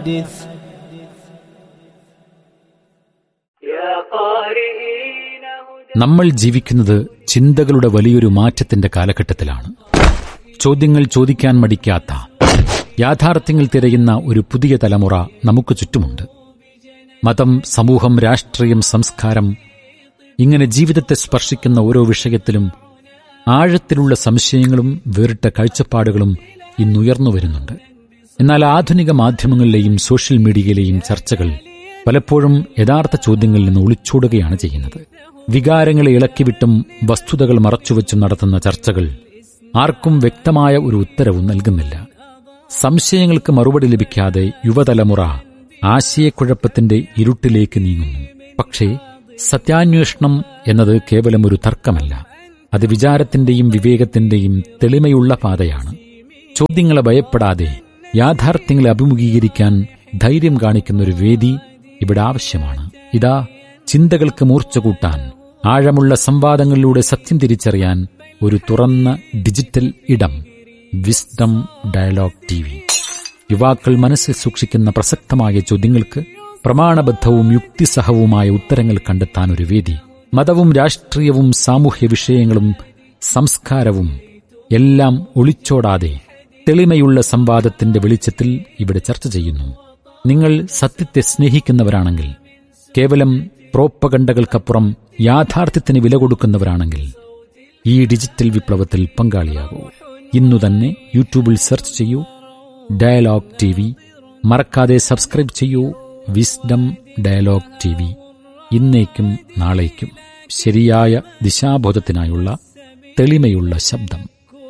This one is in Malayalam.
حدث يا قارئين هدى നമ്മൾ ജീവിക്കുന്നത് ചിന്തകളുടെ വലിയൊരു മാറ്റത്തിന്റെ കാലഘട്ടത്തിലാണ് ചോദ്യങ്ങൾ ചോദിക്കാൻ മടിക്കാത്ത യാഥാർത്ഥ്യങ്ങൾ തിരയുന്ന ഒരു പുതിയ തലമുറ നമുക്ക് ചുറ്റുമുണ്ട് മതം സമൂഹം രാഷ്ട്രീയം സംസ്കാരം ഇങ്ങനെ ജീവിതത്തെ സ്പർശിക്കുന്ന ഓരോ വിഷയത്തിലും ആഴത്തിലുള്ള സംശയങ്ങളും വേറിട്ട കാഴ്ചപ്പാടുകളും ഇന്നുയർന്നു വരുന്നുണ്ട് എന്നാൽ ആധുനിക മാധ്യമങ്ങളിലെയും സോഷ്യൽ മീഡിയയിലെയും ചർച്ചകൾ പലപ്പോഴും യഥാർത്ഥ ചോദ്യങ്ങളിൽ നിന്ന് ഒളിച്ചോടുകയാണ് ചെയ്യുന്നത് വികാരങ്ങളെ ഇളക്കിവിട്ടും വസ്തുതകൾ മറച്ചുവെച്ചും നടത്തുന്ന ചർച്ചകൾ ആർക്കും വ്യക്തമായ ഒരു ഉത്തരവും നൽകുന്നില്ല സംശയങ്ങൾക്ക് മറുപടി ലഭിക്കാതെ യുവതലമുറ ആശയക്കുഴപ്പത്തിന്റെ ഇരുട്ടിലേക്ക് നീങ്ങുന്നു പക്ഷേ സത്യാന്വേഷണം എന്നത് കേവലം ഒരു തർക്കമല്ല അത് വിചാരത്തിന്റെയും വിവേകത്തിന്റെയും തെളിമയുള്ള പാതയാണ് ചോദ്യങ്ങളെ ഭയപ്പെടാതെ യാഥാർത്ഥ്യങ്ങളെ അഭിമുഖീകരിക്കാൻ ധൈര്യം കാണിക്കുന്ന ഒരു വേദി ഇവിടെ ആവശ്യമാണ് ഇതാ ചിന്തകൾക്ക് മൂർച്ച കൂട്ടാൻ ആഴമുള്ള സംവാദങ്ങളിലൂടെ സത്യം തിരിച്ചറിയാൻ ഒരു തുറന്ന ഡിജിറ്റൽ ഇടം വിസ്ഡം ഡയലോഗ് ടി വി യുവാക്കൾ മനസ്സിൽ സൂക്ഷിക്കുന്ന പ്രസക്തമായ ചോദ്യങ്ങൾക്ക് പ്രമാണബദ്ധവും യുക്തിസഹവുമായ ഉത്തരങ്ങൾ കണ്ടെത്താൻ ഒരു വേദി മതവും രാഷ്ട്രീയവും സാമൂഹ്യ വിഷയങ്ങളും സംസ്കാരവും എല്ലാം ഒളിച്ചോടാതെ തെളിമയുള്ള സംവാദത്തിന്റെ വെളിച്ചത്തിൽ ഇവിടെ ചർച്ച ചെയ്യുന്നു നിങ്ങൾ സത്യത്തെ സ്നേഹിക്കുന്നവരാണെങ്കിൽ കേവലം പ്രോപ്പകണ്ടകൾക്കപ്പുറം യാഥാർത്ഥ്യത്തിന് വില കൊടുക്കുന്നവരാണെങ്കിൽ ഈ ഡിജിറ്റൽ വിപ്ലവത്തിൽ പങ്കാളിയാകൂ ഇന്നു തന്നെ യൂട്യൂബിൽ സെർച്ച് ചെയ്യൂ ഡയലോഗ് ടി വി മറക്കാതെ സബ്സ്ക്രൈബ് ചെയ്യൂ വിസ്ഡം ഡയലോഗ് ടി വി ഇന്നേക്കും നാളേക്കും ശരിയായ ദിശാബോധത്തിനായുള്ള തെളിമയുള്ള ശബ്ദം